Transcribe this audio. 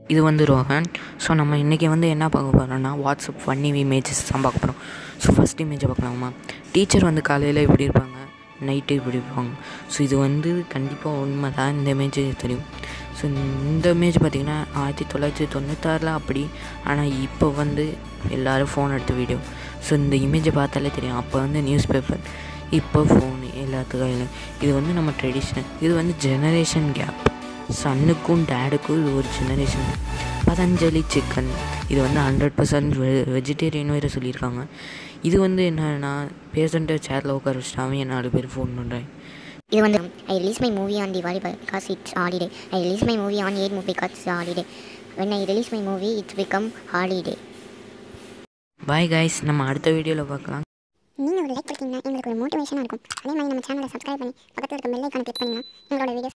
இது வந்து ரோஹன் ஸோ நம்ம இன்றைக்கி வந்து என்ன பார்க்க போகிறோம்னா வாட்ஸ்அப் ஃபன்னி இமேஜஸ் தான் பார்க்க போகிறோம் ஸோ ஃபஸ்ட் இமேஜை பார்க்கலாமா டீச்சர் வந்து காலையில் இப்படி இருப்பாங்க நைட்டு இப்படி இருப்பாங்க ஸோ இது வந்து கண்டிப்பாக உண்மை தான் இந்த இமேஜ் தெரியும் ஸோ இந்த இமேஜ் பார்த்திங்கன்னா ஆயிரத்தி தொள்ளாயிரத்தி தொண்ணூத்தாறில் அப்படி ஆனால் இப்போ வந்து எல்லோரும் ஃபோன் எடுத்த வீடியோ ஸோ இந்த இமேஜை பார்த்தாலே தெரியும் அப்போ வந்து நியூஸ் பேப்பர் இப்போ ஃபோனு எல்லாத்து கையிலும் இது வந்து நம்ம ட்ரெடிஷ்னல் இது வந்து ஜெனரேஷன் கேப் சன்னுக்கும் டேடுக்கும் இது ஒரு ஜெனரேஷன் பதஞ்சலி சிக்கன் இது வந்து ஹண்ட்ரட் பர்சன்ட் வெ வெஜிடேரியன் வேறு சொல்லியிருக்காங்க இது வந்து என்னன்னா பேஷண்ட்டை சேரில் உட்கார வச்சுட்டு அவன் நாலு பேர் ஃபோன் பண்ணுறேன் இது வந்து I release my movie on Diwali because it's holiday I release my movie on Eid movie because it's holiday when I release my movie it's become holiday bye guys நம்ம அடுத்த வீடியோவில் பார்க்கலாம் நீங்கள் ஒரு லைக் கொடுத்தீங்கன்னா எங்களுக்கு ஒரு மோட்டிவேஷனாக இருக்கும் அதே மாதிரி நம்ம சேனலை சப்ஸ்கிரைப் பண்ணி பக்கத்தில் இருக்க பெல் ஐக்கானை கிளிக் பண்ணிங்கன்னா எங்களோட வீடியோஸ்